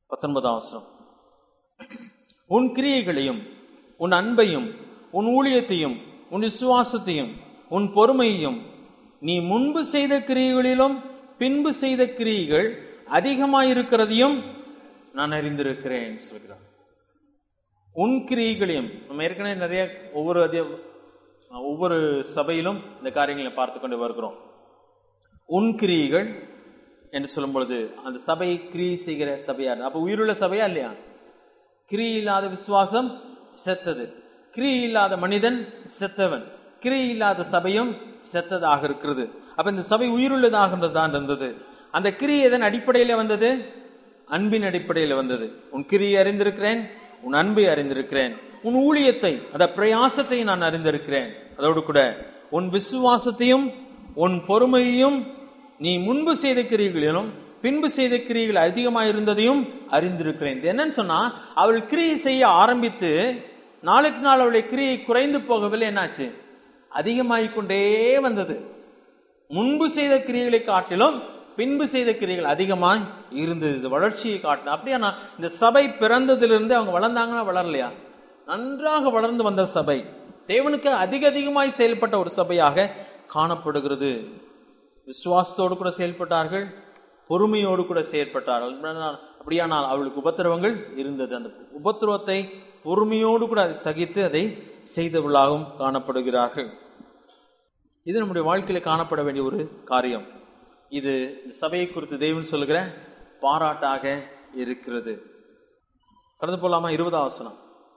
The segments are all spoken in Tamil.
பத்தொன்பதாம் வசனம் உன் கிரியைகளையும் உன் அன்பையும் உன் ஊழியத்தையும் உன் விசுவாசத்தையும் உன் பொறுமையையும் நீ முன்பு செய்த கிரியைகளிலும் பின்பு செய்த கிரியைகள் அதிகமாயிருக்கிறதையும் நான் அறிந்திருக்கிறேன் சொல்கிறார் உன் கிரியைகளையும் நம்ம ஏற்கனவே நிறைய ஒவ்வொரு அதிக ஒவ்வொரு சபையிலும் இந்த காரியங்களை பார்த்து கொண்டு வருகிறோம் உன் கிரியைகள் என்று சொல்லும் பொழுது அந்த சபை கிரியை செய்கிற சபையா அப்ப உயிருள்ள சபையா இல்லையா கிரியை இல்லாத விசுவாசம் செத்தது கிரியை இல்லாத மனிதன் செத்தவன் கிரியை இல்லாத சபையும் செத்ததாக இருக்கிறது அப்ப இந்த சபை உயிருள்ளதாக தான் இருந்தது அந்த கிரியை எதன் அடிப்படையில வந்தது அன்பின் அடிப்படையில் வந்தது உன் கிரியை அறிந்திருக்கிறேன் உன் அன்பை அறிந்திருக்கிறேன் உன் ஊழியத்தை அந்த பிரயாசத்தை நான் அறிந்திருக்கிறேன் அதோடு கூட உன் விசுவாசத்தையும் உன் பொறுமையையும் நீ முன்பு செய்த கிரியைகளிலும் பின்பு செய்த கிரியைகள் அதிகமாக இருந்ததையும் அறிந்திருக்கிறேன் இது என்னன்னு சொன்னா அவள் கிரியை செய்ய ஆரம்பித்து நாளுக்கு நாள் அவளுடைய கிரியை குறைந்து போகவில்லை என்னாச்சு அதிகமாகிக் கொண்டே வந்தது முன்பு செய்த கிரியைகளை காட்டிலும் பின்பு செய்த கிரியைகள் அதிகமாய் இருந்தது இது வளர்ச்சியை காட்டின அப்படியானா இந்த சபை பிறந்ததிலிருந்து அவங்க வளர்ந்தாங்களா வளரலையா நன்றாக வளர்ந்து வந்த சபை தேவனுக்கு அதிக அதிகமாய் செயல்பட்ட ஒரு சபையாக காணப்படுகிறது விசுவாசத்தோடு கூட செயல்பட்டார்கள் பொறுமையோடு கூட செயல்பட்டார்கள் அப்படியானால் அவளுக்கு உபத்திரவங்கள் இருந்தது அந்த உபத்திரவத்தை பொறுமையோடு கூட அதை சகித்து அதை செய்தவர்களாகவும் காணப்படுகிறார்கள் இது நம்முடைய வாழ்க்கையில காணப்பட வேண்டிய ஒரு காரியம் இது இந்த சபையை குறித்து தேவன் சொல்லுகிற பாராட்டாக இருக்கிறது கடந்து போலாமா இருபதாம் வசனம்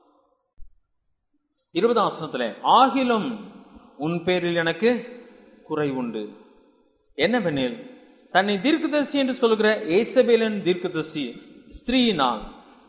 இருபதாம் வசனத்துல ஆகிலும் உன் பேரில் எனக்கு குறை உண்டு என்னவெனில் தன்னை தீர்க்கதரிசி என்று சொல்லுகிற ஏசபேலன் தீர்க்கதரிசி ஸ்திரீயினால்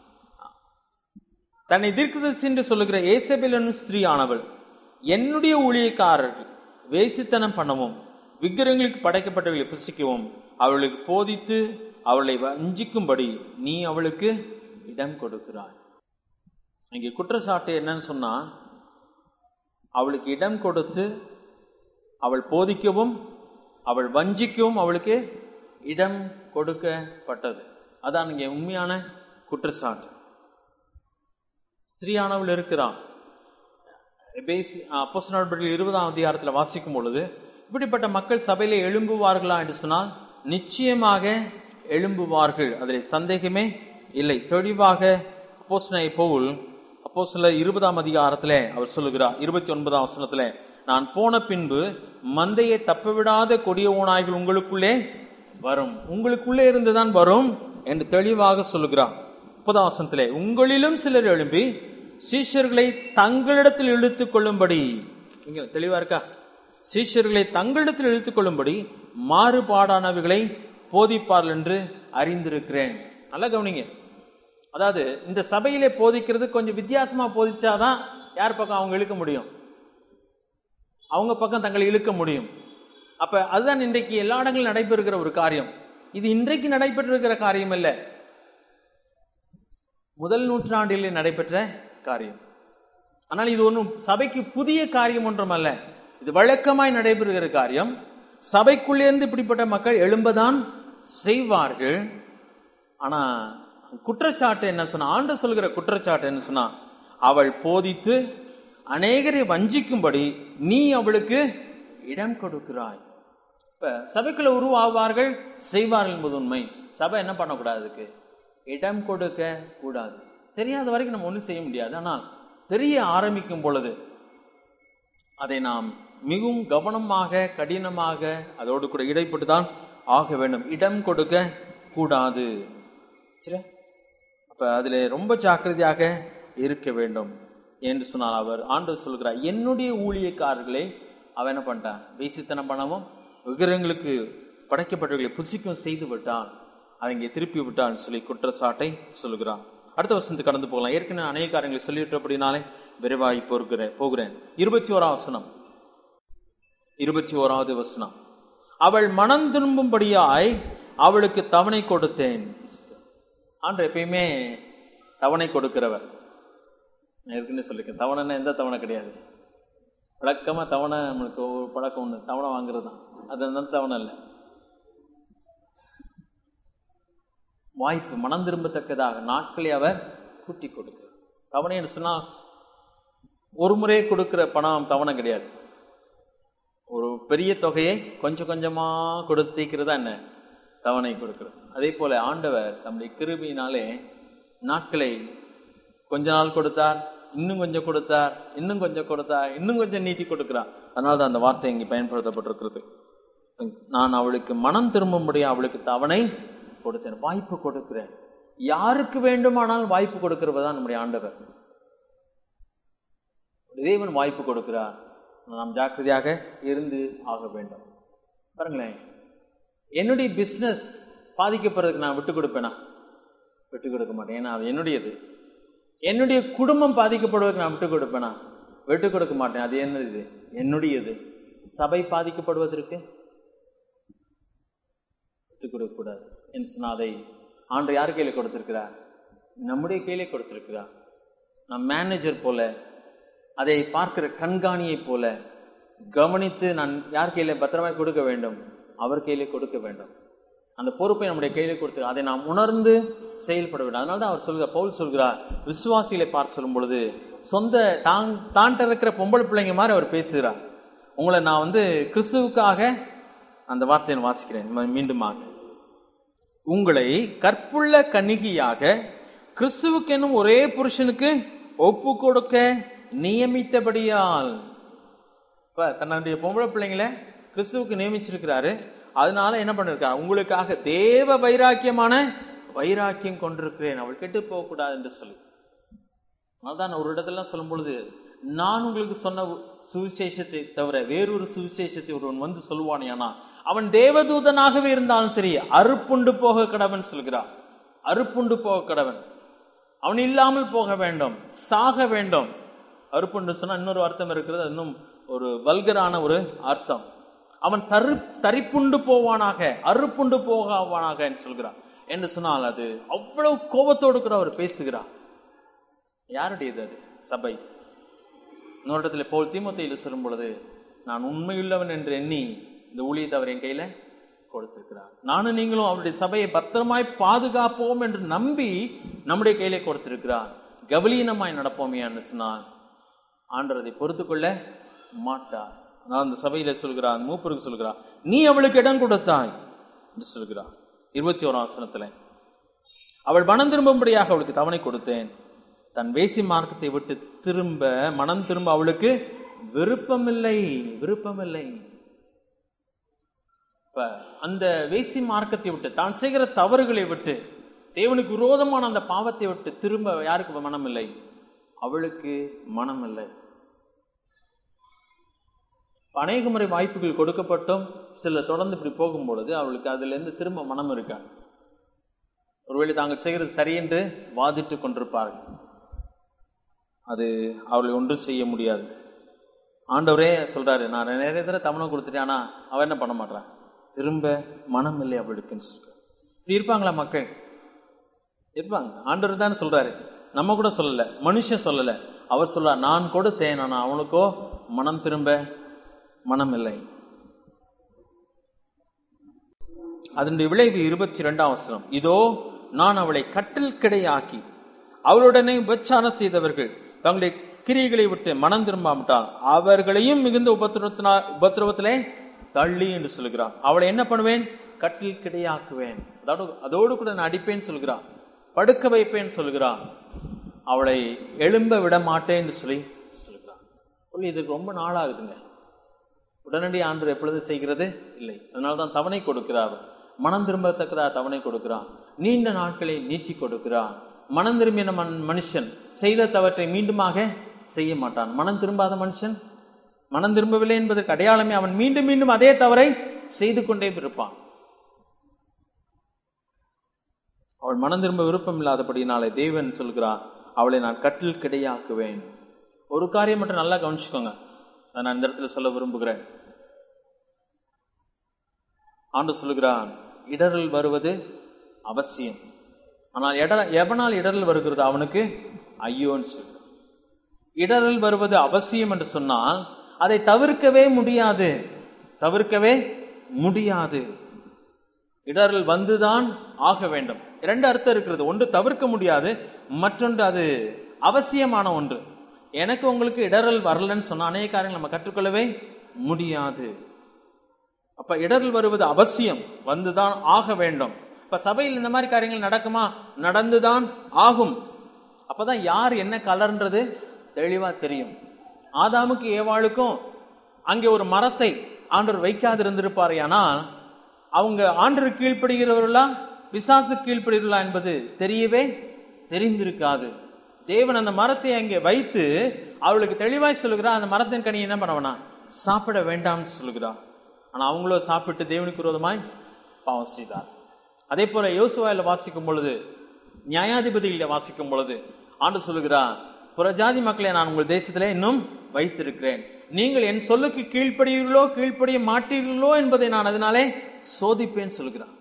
தன்னை தீர்க்கதரிசி என்று சொல்லுகிற ஏசபேலன் ஸ்திரீயானவள் என்னுடைய ஊழியக்காரர்கள் வேசித்தனம் பண்ணவும் விக்கிரங்களுக்கு படைக்கப்பட்டவர்களை புசிக்கவும் அவளுக்கு போதித்து அவளை வஞ்சிக்கும்படி நீ அவளுக்கு இடம் கொடுக்கிறாய் இங்கே குற்றச்சாட்டு என்னன்னு சொன்னா அவளுக்கு இடம் கொடுத்து அவள் போதிக்கவும் அவள் வஞ்சிக்கவும் அவளுக்கு இடம் கொடுக்கப்பட்டது அதான் இங்கே உண்மையான குற்றச்சாட்டு ஸ்திரீயானவள் இருக்கிறான் அப்போஸ்தலர்கள் இருபதாம் அதிகாரத்தில் வாசிக்கும் பொழுது இப்படிப்பட்ட மக்கள் சபையிலே எழும்புவார்களா என்று சொன்னால் நிச்சயமாக எழும்புவார்கள் அதில் சந்தேகமே இல்லை தெளிவாக அப்போஸ்தலனை பவுல் அப்போ சில இருபதாம் அதிகாரத்திலே அவர் சொல்லுகிறார் இருபத்தி ஒன்பதாம் வசனத்திலே நான் போன பின்பு மந்தையை தப்பவிடாத கொடிய ஓநாய்கள் உங்களுக்குள்ளே வரும் உங்களுக்குள்ளே இருந்துதான் வரும் என்று தெளிவாக சொல்லுகிறார் முப்பதாம் வசனத்திலே உங்களிலும் சிலர் எழும்பி சீஷர்களை தங்களிடத்தில் இழுத்துக் கொள்ளும்படி இங்க தெளிவா இருக்கா சீஷர்களை தங்களிடத்தில் இழுத்துக் கொள்ளும்படி மாறுபாடானவைகளை போதிப்பார்கள் என்று அறிந்திருக்கிறேன் நல்லா கவனிங்க அதாவது இந்த சபையிலே போதிக்கிறது கொஞ்சம் வித்தியாசமா போதிச்சாதான் யார் பக்கம் அவங்க இழுக்க முடியும் அவங்க பக்கம் தங்களை இழுக்க முடியும் அப்ப அதுதான் இன்றைக்கு எல்லா இடங்களிலும் நடைபெறுகிற ஒரு காரியம் இது இன்றைக்கு நடைபெற்றிருக்கிற காரியம் அல்ல முதல் நூற்றாண்டிலே நடைபெற்ற காரியம் ஆனால் இது ஒன்றும் சபைக்கு புதிய காரியம் ஒன்றும் அல்ல இது வழக்கமாய் நடைபெறுகிற காரியம் சபைக்குள்ளேருந்து இப்படிப்பட்ட மக்கள் எழும்பதான் செய்வார்கள் ஆனா குற்றச்சாட்டு என்ன சொன்னா ஆண்டு சொல்கிற குற்றச்சாட்டு என்ன சொன்னா அவள் போதித்து அநேகரை வஞ்சிக்கும்படி நீ அவளுக்கு இடம் கொடுக்கிறாய் இப்ப சபைக்குள்ள உருவாவார்கள் செய்வார்கள் என்பது உண்மை சபை என்ன பண்ணக்கூடாது அதுக்கு இடம் கொடுக்க கூடாது தெரியாத வரைக்கும் நம்ம ஒன்றும் செய்ய முடியாது ஆனால் தெரிய ஆரம்பிக்கும் பொழுது அதை நாம் மிகவும் கவனமாக கடினமாக அதோடு கூட இடைப்பட்டு தான் ஆக வேண்டும் இடம் கொடுக்க கூடாது சரி அப்ப அதுல ரொம்ப ஜாக்கிரதையாக இருக்க வேண்டும் என்று சொன்னால் அவர் ஆண்டவர் சொல்கிறார் என்னுடைய ஊழியக்காரர்களை அவன் என்ன பண்ணிட்டான் வேசித்தனம் பண்ணவும் விக்கிரகங்களுக்கு படைக்கப்பட்டவர்களை புசிக்கும் செய்து விட்டான் அவங்க திருப்பி விட்டான் சொல்லி குற்றச்சாட்டை சொல்லுகிறான் அடுத்த வசனத்துக்கு கடந்து போகலாம் ஏற்கனவே அநேக காரியங்களை சொல்லிவிட்டபடினாலே விரைவாகி போகிறேன் போகிறேன் இருபத்தி ஓராம் வசனம் இருபத்தி ஓராவது வசனம் அவள் மனம் திரும்பும்படியாய் அவளுக்கு தவணை கொடுத்தேன் ஆண்டு எப்பயுமே தவணை கொடுக்கிறவர் நான் ஏற்கனவே சொல்லியிருக்கேன் தவணைன்னா எந்த தவணை கிடையாது வழக்கமாக தவணை நம்மளுக்கு ஒரு பழக்கம் ஒன்று தவணை வாங்குறது தான் அது அந்த தவணை இல்லை வாய்ப்பு மனம் திரும்பத்தக்கதாக நாட்களை அவர் கூட்டி கொடுக்கிறார் தவணை என்று சொன்னா ஒரு முறை கொடுக்கிற பணம் தவணை கிடையாது ஒரு பெரிய தொகையை கொஞ்சம் கொஞ்சமா கொடுத்திக்கிறதா என்ன தவணை கொடுக்கிறது அதே போல ஆண்டவர் தம்முடைய கிருபியினாலே நாட்களை கொஞ்ச நாள் கொடுத்தார் இன்னும் கொஞ்சம் கொடுத்தார் இன்னும் கொஞ்சம் கொடுத்தார் இன்னும் கொஞ்சம் நீட்டி கொடுக்கிறார் அதனால தான் அந்த வார்த்தை இங்கே பயன்படுத்தப்பட்டிருக்கிறது நான் அவளுக்கு மனம் திரும்பும்படியா அவளுக்கு தவணை கொடுத்தேன் வாய்ப்பு கொடுக்கிறேன் யாருக்கு வேண்டுமானால் வாய்ப்பு கொடுக்கிறவர் தான் நம்முடைய ஆண்டவர் தேவன் வாய்ப்பு கொடுக்கிறார் நாம் ஜாக்கிரதையாக இருந்து ஆக வேண்டும் பாருங்களேன் என்னுடைய பிஸ்னஸ் பாதிக்கப்படுறதுக்கு நான் விட்டு கொடுப்பேனா விட்டு கொடுக்க மாட்டேன் ஏன்னா அது என்னுடையது என்னுடைய குடும்பம் பாதிக்கப்படுவதற்கு நான் விட்டு கொடுப்பேனா விட்டு கொடுக்க மாட்டேன் அது என்னது என்னுடையது சபை பாதிக்கப்படுவதற்கு விட்டு கொடுக்க கூடாது என்று சொன்னால் அதை ஆண்டு யார் கையில் கொடுத்திருக்கிறார் நம்முடைய கையிலே கொடுத்திருக்கிறார் நம் மேனேஜர் போல அதை பார்க்கிற கண்காணியை போல கவனித்து நான் யார் கையில பத்திரமாய் கொடுக்க வேண்டும் அவர் கையிலே கொடுக்க வேண்டும் அந்த பொறுப்பை நம்முடைய கையிலே கொடுத்து அதை நாம் உணர்ந்து செயல்பட வேண்டும் அதனால தான் அவர் சொல்கிறார் பவுல் சொல்கிறார் விசுவாசிகளை பார்த்து சொல்லும் பொழுது சொந்த தான் தான்ட்ட இருக்கிற பொம்பளை பிள்ளைங்க மாதிரி அவர் பேசுகிறார் உங்களை நான் வந்து கிறிஸ்துவுக்காக அந்த வார்த்தையை நான் வாசிக்கிறேன் ம- மீண்டுமாக உங்களை கற்புள்ள கன்னிகையாக கிறிஸ்துவுக்கு என்னும் ஒரே புருஷனுக்கு ஒப்பு கொடுக்க நியமித்தபடியால் இப்ப தன்னுடைய பொம்பளை பிள்ளைங்களை கிறிஸ்துவுக்கு நியமிச்சிருக்கிறாரு அதனால என்ன பண்ணிருக்காரு உங்களுக்காக தேவ வைராக்கியமான வைராக்கியம் கொண்டிருக்கிறேன் அவள் கெட்டு போகக்கூடாது என்று சொல்லி அதான் ஒரு இடத்துல சொல்லும் பொழுது நான் உங்களுக்கு சொன்ன சுவிசேஷத்தை தவிர வேறொரு சுவிசேஷத்தை ஒருவன் வந்து சொல்வானேயானா அவன் தேவதூதனாகவே இருந்தாலும் சரி அறுப்புண்டு போக கடவன் சொல்கிறார் அறுப்புண்டு போக கடவன் அவன் இல்லாமல் போக வேண்டும் சாக வேண்டும் அறுப்புண்டு சொன்னா இன்னொரு அர்த்தம் இருக்கிறது அது இன்னும் ஒரு வல்கரான ஒரு அர்த்தம் அவன் தரு தரிப்புண்டு போவானாக அறுப்புண்டு போகவானாக என்று சொல்கிறான் என்று சொன்னால் அது அவ்வளவு கோபத்தோடு கூட அவர் பேசுகிறார் யாருடையது அது சபை இன்னொரு இடத்துல போல் தீமத்தையில் சொல்லும் பொழுது நான் உண்மையுள்ளவன் என்று எண்ணி இந்த ஊழியத்தை அவர் என் கையில கொடுத்திருக்கிறார் நானும் நீங்களும் அவருடைய சபையை பத்திரமாய் பாதுகாப்போம் என்று நம்பி நம்முடைய கையிலே கொடுத்திருக்கிறார் கவலீனமாய் நடப்போமே என்று சொன்னான் ஆண்டவர் அதை பொறுத்து கொள்ள மாட்டார் நான் அந்த சபையில சொல்கிறான் மூப்பருக்கு சொல்கிறான் நீ அவளுக்கு இடம் கொடுத்தாய் என்று சொல்கிறான் இருபத்தி ஓராம் வசனத்துல அவள் மனம் திரும்பும்படியாக அவளுக்கு தவணை கொடுத்தேன் தன் வேசி மார்க்கத்தை விட்டு திரும்ப மனம் திரும்ப அவளுக்கு விருப்பமில்லை விருப்பமில்லை இப்ப அந்த வேசி மார்க்கத்தை விட்டு தான் செய்கிற தவறுகளை விட்டு தேவனுக்கு விரோதமான அந்த பாவத்தை விட்டு திரும்ப யாருக்கு மனம் இல்லை அவளுக்கு மனம் இல்லை அநேக முறை வாய்ப்புகள் கொடுக்கப்பட்டும் சில தொடர்ந்து இப்படி போகும் பொழுது அவளுக்கு அதுல இருந்து திரும்ப மனம் இருக்காங்க ஒருவேளை தாங்கள் செய்கிறது சரி என்று வாதிட்டு கொண்டிருப்பார்கள் அது அவளை ஒன்றும் செய்ய முடியாது ஆண்டவரே சொல்றாரு நான் நிறைய தடவை தவணை கொடுத்துட்டேன் ஆனா அவ என்ன பண்ண மாட்டான் திரும்ப மனம் இல்லை அவளுக்குன்னு சொல்றாரு இப்படி இருப்பாங்களா மக்கள் இருப்பாங்க ஆண்டவர் தானே சொல்றாரு நம்ம கூட சொல்லல மனுஷன் சொல்லல அவர் சொல்றார் நான் கொடுத்தேன் ஆனா அவனுக்கோ மனம் திரும்ப மனம் இல்லை அதனுடைய விளைவு இருபத்தி ரெண்டாம் வசனம் இதோ நான் அவளை கட்டில் கிடையாக்கி அவளுடனே உபச்சாரம் செய்தவர்கள் தங்களுடைய கிரியைகளை விட்டு மனம் திரும்பாவிட்டால் அவர்களையும் மிகுந்த உபத்திரவத்தினா உபத்திரவத்திலே தள்ளி என்று சொல்கிறான் அவளை என்ன பண்ணுவேன் கட்டில் கிடையாக்குவேன் அதோடு அதோடு கூட நான் அடிப்பேன் சொல்கிறான் படுக்க வைப்பேன் சொல்கிறான் அவளை எழும்ப விட மாட்டேன் என்று சொல்லி சொல்கிறான் சொல்லி இதுக்கு ரொம்ப நாளாகுதுங்க உடனடி ஆண்டு எப்பொழுது செய்கிறது இல்லை அதனால தான் தவணை கொடுக்கிறார் மனம் திரும்பத்தக்கதா தவணை கொடுக்கிறான் நீண்ட நாட்களை நீட்டி கொடுக்கிறான் மனம் திரும்பின மன் மனுஷன் செய்த தவற்றை மீண்டுமாக செய்ய மாட்டான் மனம் திரும்பாத மனுஷன் மனம் திரும்பவில்லை என்பதற்கு அடையாளமே அவன் மீண்டும் மீண்டும் அதே தவறை செய்து கொண்டே இருப்பான் அவள் மனம் திரும்ப விருப்பம் இல்லாதபடினாலே தேவன் சொல்கிறான் அவளை நான் கட்டில் கிடையாக்குவேன் ஒரு காரியம் மட்டும் நல்லா கவனிச்சுக்கோங்க அதை நான் இந்த இடத்துல சொல்ல விரும்புகிறேன் ஆண்டு சொல்லுகிறான் இடரல் வருவது அவசியம் ஆனால் எட எவனால் இடரல் வருகிறது அவனுக்கு ஐயோன்னு சொல்லு இடரல் வருவது அவசியம் என்று சொன்னால் அதை தவிர்க்கவே முடியாது தவிர்க்கவே முடியாது இடரல் வந்துதான் ஆக வேண்டும் ரெண்டு அர்த்தம் இருக்கிறது ஒன்று தவிர்க்க முடியாது மற்றொன்று அது அவசியமான ஒன்று எனக்கு உங்களுக்கு இடரல் வரலன்னு சொன்ன அநேக காரியங்கள் நம்ம கற்றுக்கொள்ளவே முடியாது அப்ப இடரல் வருவது அவசியம் வந்துதான் ஆக வேண்டும் இப்ப சபையில் இந்த மாதிரி காரியங்கள் நடக்குமா நடந்துதான் ஆகும் அப்பதான் யார் என்ன கலர்ன்றது தெளிவா தெரியும் ஆதாமுக்கு ஏவாளுக்கும் அங்கே ஒரு மரத்தை ஆண்டவர் வைக்காதிருந்திருப்பார் ஆனால் அவங்க ஆண்டவர் கீழ்ப்படுகிறவர்களா பிசாசு கீழ்ப்படுகிறவர்களா என்பது தெரியவே தெரிந்திருக்காது தேவன் அந்த மரத்தை அங்கே வைத்து அவளுக்கு தெளிவாய் சொல்லுகிறார் அந்த மரத்தின் கனி என்ன பண்ணவனா சாப்பிட வேண்டாம்னு சொல்லுகிறார் ஆனா அவங்களோ சாப்பிட்டு தேவனுக்கு விரோதமாய் பாவம் செய்தார் அதே போல யோசுவாயில வாசிக்கும் பொழுது நியாயாதிபதிகளில் வாசிக்கும் பொழுது ஆண்டு சொல்லுகிறார் புறஜாதி மக்களை நான் உங்கள் தேசத்திலே இன்னும் வைத்திருக்கிறேன் நீங்கள் என் சொல்லுக்கு கீழ்ப்படுவீர்களோ கீழ்ப்படிய மாட்டீர்களோ என்பதை நான் அதனாலே சோதிப்பேன் சொல்கிறான்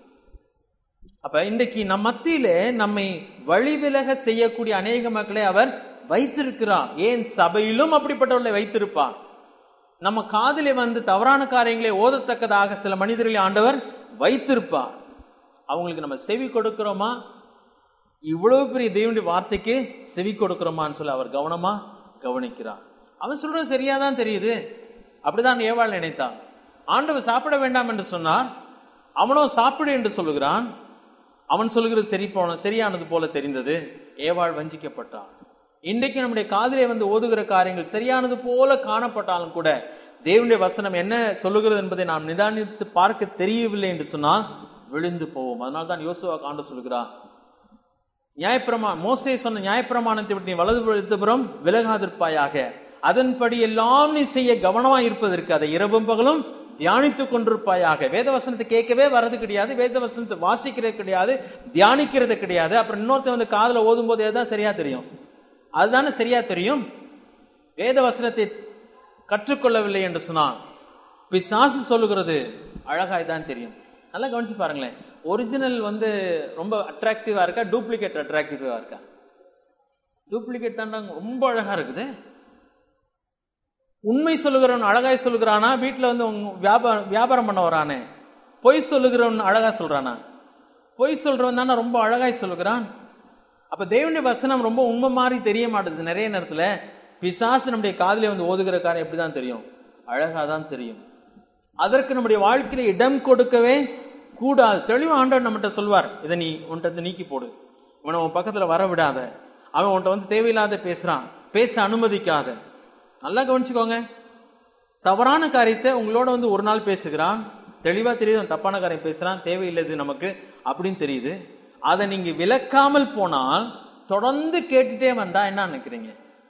அப்ப இன்றைக்கு நம் மத்தியிலே நம்மை வழிவிலக செய்யக்கூடிய அநேக மக்களை அவர் வைத்திருக்கிறார் ஏன் சபையிலும் அப்படிப்பட்டவர்களை வைத்திருப்பார் நம்ம காதிலே வந்து தவறான காரியங்களை ஓதத்தக்கதாக சில மனிதர்களை ஆண்டவர் வைத்திருப்பார் அவங்களுக்கு நம்ம செவி கொடுக்கிறோமா இவ்வளவு பெரிய தேவனுடைய வார்த்தைக்கு செவி கொடுக்கிறோமான்னு சொல்லி அவர் கவனமா கவனிக்கிறார் அவன் சொல்றது சரியா தான் தெரியுது அப்படிதான் ஏவாள் நினைத்தான் ஆண்டவர் சாப்பிட வேண்டாம் என்று சொன்னார் அவனோ சாப்பிடு என்று சொல்லுகிறான் அவன் சொல்லுகிறது சரி போன சரியானது போல தெரிந்தது ஏவாள் வஞ்சிக்கப்பட்டான் இன்றைக்கு நம்முடைய காதிலே வந்து ஓதுகிற காரியங்கள் சரியானது போல காணப்பட்டாலும் கூட தேவனுடைய வசனம் என்ன சொல்லுகிறது என்பதை நாம் நிதானித்து பார்க்க தெரியவில்லை என்று சொன்னால் விழுந்து போவோம் அதனால தான் யோசுவா காண்டு சொல்கிறார் நியாயப்பிரமா மோசே சொன்ன நியாயப்பிரமாணத்தை விட்டு நீ வலதுபுறம் விலகாதிருப்பாயாக அதன்படி எல்லாம் நீ செய்ய கவனமாக இருப்பதற்கு அதை இரவும் பகலும் தியானித்துக் கொண்டிருப்பாயாக வேத வசனத்தை கேட்கவே வர்றது கிடையாது வேத வசனத்தை வாசிக்கிறது கிடையாது தியானிக்கிறது கிடையாது அப்புறம் இன்னொருத்தன் வந்து காதுல ஓதும் போது எதுதான் சரியா தெரியும் அதுதானே சரியா தெரியும் வேத வசனத்தை கற்றுக்கொள்ளவில்லை என்று சொன்னால் பிசாசு சொல்லுகிறது அழகாய் தான் தெரியும் நல்லா கவனிச்சு பாருங்களேன் ஒரிஜினல் வந்து ரொம்ப அட்ராக்டிவா இருக்கா டூப்ளிகேட் அட்ராக்டிவா இருக்கா டூப்ளிகேட் தான் ரொம்ப அழகா இருக்குது உண்மை சொல்லுகிறவன் அழகாய் சொல்லுகிறானா வீட்டில் வந்து வியாபாரம் வியாபாரம் பண்ண வரானே பொய் சொல்லுகிறவன் அழகா சொல்றானா பொய் சொல்றவன் தானே ரொம்ப அழகாய் சொல்லுகிறான் அப்ப தேவனுடைய வசனம் ரொம்ப உண்மை மாதிரி தெரிய மாட்டேது நிறைய நேரத்துல பிசாசு நம்முடைய காதலை வந்து ஓதுகிற காரியம் எப்படிதான் தெரியும் அழகா தான் தெரியும் அதற்கு நம்முடைய வாழ்க்கையில இடம் கொடுக்கவே கூடாது தெளிவா ஆண்டவர் நம்மகிட்ட சொல்வார் இதை நீ உன்கிட்ட நீக்கி போடு இவனை உன் பக்கத்துல வர விடாத அவன் உன்கிட்ட வந்து தேவையில்லாத பேசுறான் பேச அனுமதிக்காத நல்லா கவனிச்சுக்கோங்க தவறான காரியத்தை உங்களோட வந்து ஒரு நாள் பேசுகிறான் தெளிவா தெரியுது அவன் தப்பான காரியம் பேசுறான் தேவையில்லை நமக்கு அப்படின்னு தெரியுது அதை நீங்க விளக்காமல் போனால் தொடர்ந்து கேட்டுட்டே வந்தா என்ன நினைக்கிறீங்க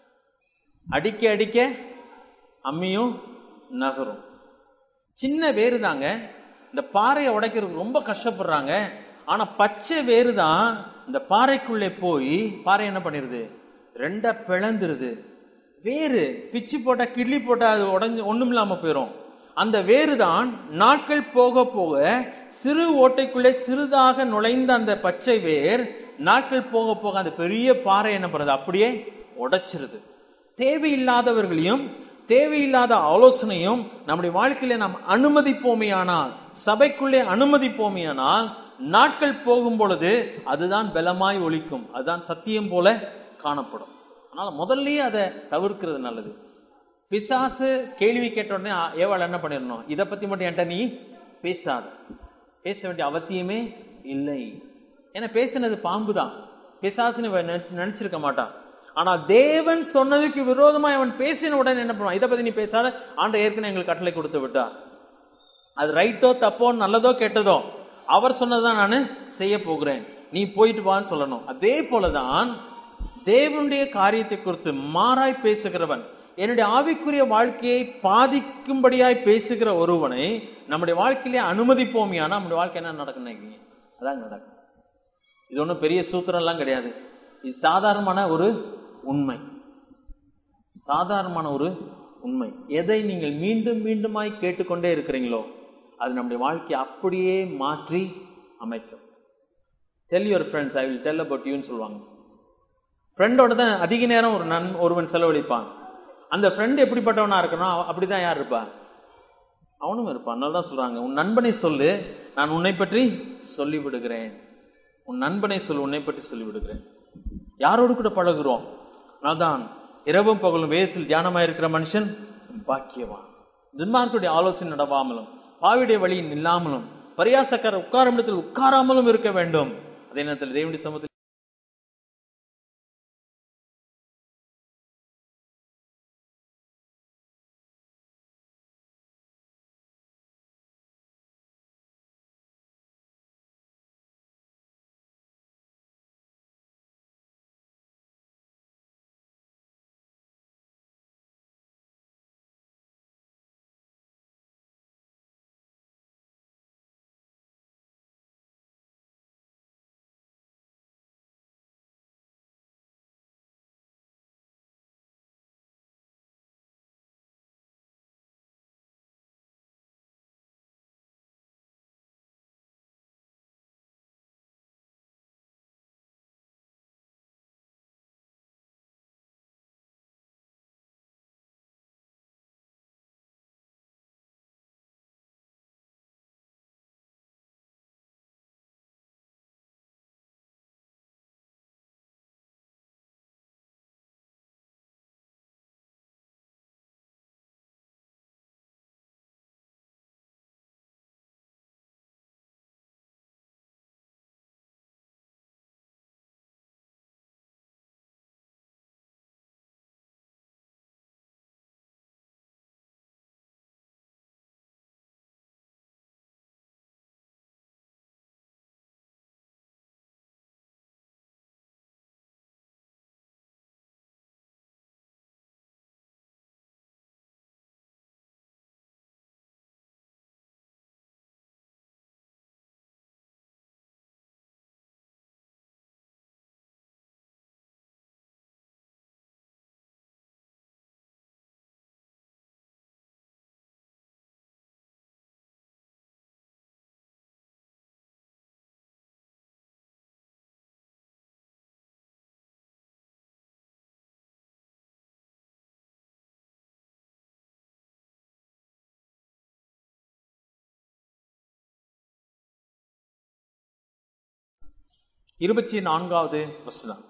அடிக்க அடிக்க அம்மியும் நகரும் சின்ன வேறு தாங்க இந்த பாறையை உடைக்கிறதுக்கு ரொம்ப கஷ்டப்படுறாங்க ஆனா பச்சை வேறு தான் இந்த பாறைக்குள்ளே போய் பாறை என்ன பண்ணிருது ரெண்டா பிளந்துருது வேறு பிச்சு போட்டா கிள்ளி போட்டா அது உடஞ்சு ஒண்ணும் இல்லாம போயிடும் அந்த வேறு தான் நாட்கள் போக போக சிறு ஓட்டைக்குள்ளே சிறிதாக நுழைந்த அந்த பச்சை வேர் நாட்கள் போக போக அந்த பெரிய பாறை என்ன பண்ணுறது அப்படியே உடைச்சிருது தேவையில்லாதவர்களையும் தேவையில்லாத ஆலோசனையும் நம்முடைய வாழ்க்கையில நாம் அனுமதிப்போமையானால் சபைக்குள்ளே அனுமதிப்போமையானால் நாட்கள் போகும் பொழுது அதுதான் பலமாய் ஒழிக்கும் அதுதான் சத்தியம் போல காணப்படும் அதனால முதல்லயே அதை தவிர்க்கிறது நல்லது பிசாசு கேள்வி கேட்ட உடனே ஏவாள் என்ன பண்ணிடணும் இதை பத்தி மட்டும் என்கிட்ட நீ பேசாத பேச வேண்டிய அவசியமே இல்லை ஏன்னா பேசினது பாம்பு தான் பிசாசுன்னு நினைச்சிருக்க மாட்டான் ஆனா தேவன் சொன்னதுக்கு விரோதமா அவன் பேசின உடனே என்ன பண்ணுவான் இதை பத்தி நீ பேசாத ஆண்ட ஏற்கனவே எங்களுக்கு கட்டளை கொடுத்து விட்டா அது ரைட்டோ தப்போ நல்லதோ கெட்டதோ அவர் சொன்னதான் நான் செய்ய போகிறேன் நீ போயிட்டு வான்னு சொல்லணும் அதே போலதான் தேவனுடைய காரியத்தை குறித்து மாறாய் பேசுகிறவன் என்னுடைய ஆவிக்குரிய வாழ்க்கையை பாதிக்கும்படியாய் பேசுகிற ஒருவனை நம்முடைய வாழ்க்கையிலே அனுமதிப்போமியானா நம்முடைய வாழ்க்கை என்ன நடக்கும் நினைக்கிறீங்க அதான் நடக்கும் இது ஒன்றும் பெரிய சூத்திரம்லாம் கிடையாது இது சாதாரணமான ஒரு உண்மை சாதாரணமான ஒரு உண்மை எதை நீங்கள் மீண்டும் மீண்டுமாய் கேட்டுக்கொண்டே இருக்கிறீங்களோ அது நம்முடைய வாழ்க்கையை அப்படியே மாற்றி அமைக்கும் tell your friends I will tell about யூன்னு சொல்லுவாங்க ஃப்ரெண்டோட தான் அதிக நேரம் ஒரு நன் ஒருவன் செலவழிப்பான் அந்த ஃப்ரெண்ட் எப்படிப்பட்டவனா இருக்கணும் அப்படிதான் யார் இருப்பா அவனும் இருப்பான் அதனால தான் சொல்றாங்க உன் நண்பனை சொல்லு நான் உன்னை பற்றி சொல்லி விடுகிறேன் உன் நண்பனை சொல் உன்னை பற்றி சொல்லிவிடுகிறேன் யாரோடு கூட பழகுறோம் அதான் இரவும் பகலும் வேதத்தில் தியானமாக இருக்கிற மனுஷன் பாக்கியவான் துன்மார்க்குடைய ஆலோசனை நடவாமலும் பாவிடைய வழியில் நில்லாமலும் பரியாசக்கார உட்காரும் இடத்தில் உட்காராமலும் இருக்க வேண்டும் அதே நேரத்தில் தேவனுடைய சமூகத்தில் இருபத்தி நான்காவது வசனம்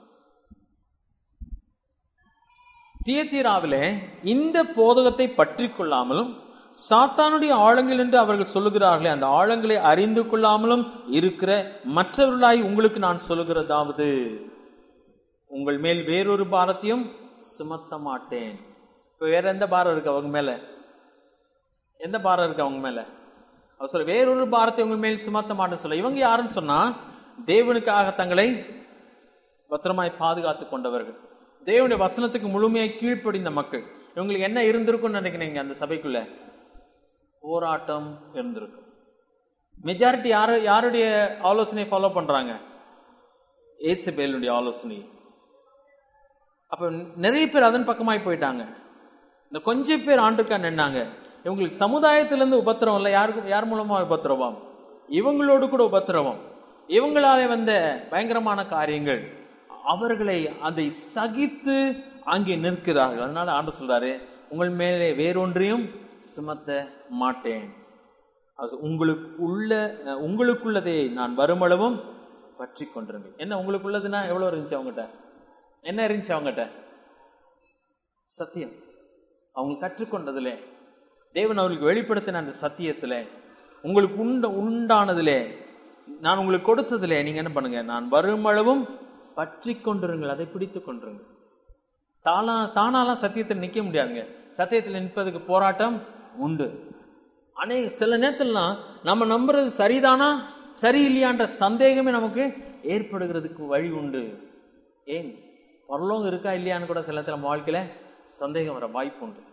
தியத்தீராவிலே இந்த போதகத்தை பற்றி கொள்ளாமலும் சாத்தானுடைய ஆழங்கள் என்று அவர்கள் சொல்லுகிறார்களே அந்த ஆழங்களை அறிந்து கொள்ளாமலும் இருக்கிற மற்றவர்களாய் உங்களுக்கு நான் சொல்லுகிறதாவது உங்கள் மேல் வேறொரு பாரத்தையும் சுமத்த மாட்டேன் இப்போ வேற எந்த பாரம் இருக்கு அவங்க மேல எந்த பாரம் இருக்கு அவங்க மேல அவர் சொல்ல வேறொரு பாரத்தை உங்கள் மேல் சுமத்த மாட்டேன்னு சொல்ல இவங்க யாருன்னு சொன்னா தேவனுக்காக தங்களை பத்திரமாய் பாதுகாத்து கொண்டவர்கள் தேவனுடைய வசனத்துக்கு முழுமையாய் கீழ்ப்படிந்த மக்கள் இவங்களுக்கு என்ன இருந்திருக்கும்னு நினைக்கிறீங்க அந்த சபைக்குள்ள போராட்டம் இருந்திருக்கும் மெஜாரிட்டி யாரு யாருடைய ஆலோசனை ஃபாலோ பண்றாங்க ஏசபேலுடைய ஆலோசனை அப்ப நிறைய பேர் அதன் பக்கமாய் போயிட்டாங்க இந்த கொஞ்சம் பேர் ஆண்டுக்கா நின்னாங்க இவங்களுக்கு சமுதாயத்திலிருந்து உபத்திரவம் இல்லை யாருக்கும் யார் மூலமா உபத்திரவம் இவங்களோடு கூட உபத்திரவம் இவங்களாலே வந்த பயங்கரமான காரியங்கள் அவர்களை அதை சகித்து அங்கே நிற்கிறார்கள் அதனால ஆண்டு சொல்றாரு உங்கள் மேலே வேறொன்றையும் சுமத்த மாட்டேன் அது உங்களுக்கு உள்ள உங்களுக்குள்ளதை நான் வருமளவும் பற்றி கொண்டிருந்தேன் என்ன உங்களுக்குள்ளதுன்னா எவ்வளவு இருந்துச்சு அவங்ககிட்ட என்ன இருந்துச்சு அவங்ககிட்ட சத்தியம் அவங்க கற்றுக்கொண்டதுல தேவன் அவர்களுக்கு வெளிப்படுத்தின அந்த சத்தியத்துல உங்களுக்கு உண்ட உண்டானதுலே நான் உங்களுக்கு கொடுத்ததுல நீங்க என்ன பண்ணுங்க நான் வருமளவும் பற்றி கொண்டிருங்கள் அதை பிடித்து கொண்டிருங்கள் தானா தானாலாம் சத்தியத்தில் நிற்க முடியாதுங்க சத்தியத்தில் நிற்பதுக்கு போராட்டம் உண்டு அனே சில நேரத்திலலாம் நம்ம நம்புறது சரிதானா சரியில்லையான்ற சந்தேகமே நமக்கு ஏற்படுகிறதுக்கு வழி உண்டு ஏன் பரலோகம் இருக்கா இல்லையான்னு கூட சில நேரத்தில் நம்ம வாழ்க்கையில சந்தேகம் வர வாய்ப்பு உண்டு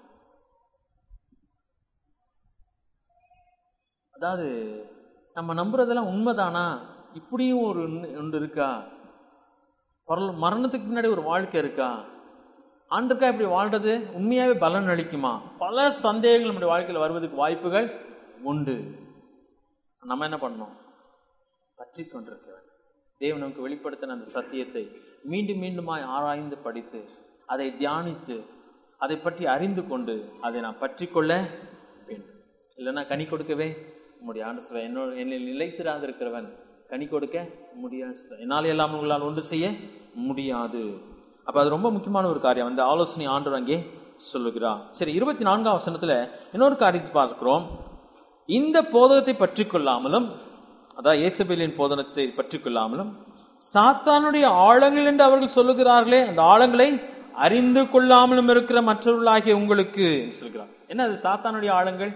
அதாவது நம்ம நம்புறதெல்லாம் உண்மைதானா இப்படியும் ஒரு ஒன்று இருக்கா பரல மரணத்துக்கு முன்னாடி ஒரு வாழ்க்கை இருக்கா ஆண்டுக்கா இப்படி வாழ்றது உண்மையாவே பலன் அளிக்குமா பல சந்தேகங்கள் நம்முடைய வாழ்க்கையில் வருவதற்கு வாய்ப்புகள் உண்டு நம்ம என்ன பண்ணோம் பற்றி கொண்டிருக்க வேண்டும் தேவன் நமக்கு வெளிப்படுத்தின அந்த சத்தியத்தை மீண்டும் மீண்டுமாய் ஆராய்ந்து படித்து அதை தியானித்து அதை பற்றி அறிந்து கொண்டு அதை நான் பற்றி கொள்ள வேண்டும் இல்லைன்னா கனி கொடுக்கவே உம்முடைய ஆண்டு சொல்ல என்னோட என்னில் நிலைத்திராது இருக்கிறவன் கனி கொடுக்க முடியாது சொல்றார். என்னால் எல்லாம் உங்களால் ஒன்று செய்ய முடியாது அப்ப அது ரொம்ப முக்கியமான ஒரு காரியம் அந்த ஆலோசனை ஆண்டவர் அங்கே சொல்லுகிறார் சரி இருபத்தி நான்காம் வசனத்துல இன்னொரு காரியத்தை பார்க்கிறோம் இந்த போதகத்தை பற்றி கொள்ளாமலும் அதாவது இயேசபேலின் போதனத்தை பற்றி கொள்ளாமலும் சாத்தானுடைய ஆழங்கள் என்று அவர்கள் சொல்லுகிறார்களே அந்த ஆழங்களை அறிந்து கொள்ளாமலும் இருக்கிற மற்றவர்களாகிய உங்களுக்கு சொல்கிறார் என்ன அது சாத்தானுடைய ஆழங்கள்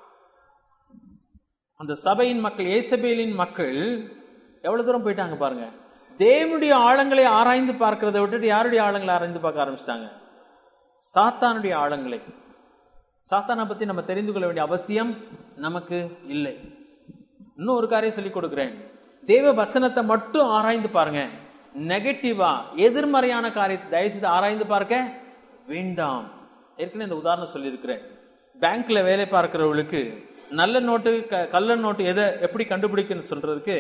அந்த சபையின் மக்கள் ஏசபேலின் மக்கள் எவ்வளவு தூரம் போயிட்டாங்க பாருங்க தேவனுடைய ஆழங்களை ஆராய்ந்து பார்க்கிறதை விட்டுட்டு யாருடைய ஆழங்களை ஆராய்ந்து பார்க்க ஆரம்பிச்சிட்டாங்க சாத்தானுடைய ஆழங்களை சாத்தானை பத்தி நம்ம தெரிந்து கொள்ள வேண்டிய அவசியம் நமக்கு இல்லை இன்னும் ஒரு காரியம் சொல்லிக் கொடுக்கிறேன் தேவ வசனத்தை மட்டும் ஆராய்ந்து பாருங்க நெகட்டிவா எதிர்மறையான காரியத்தை தயவு செய்து ஆராய்ந்து பார்க்க வேண்டாம் ஏற்கனவே இந்த உதாரணம் சொல்லியிருக்கிறேன் பேங்க்ல வேலை பார்க்கிறவர்களுக்கு நல்ல நோட்டு க- கள்ள நோட்டு எதை எப்படி கண்டுபிடிக்கணும்னு சொல்றதுக்கு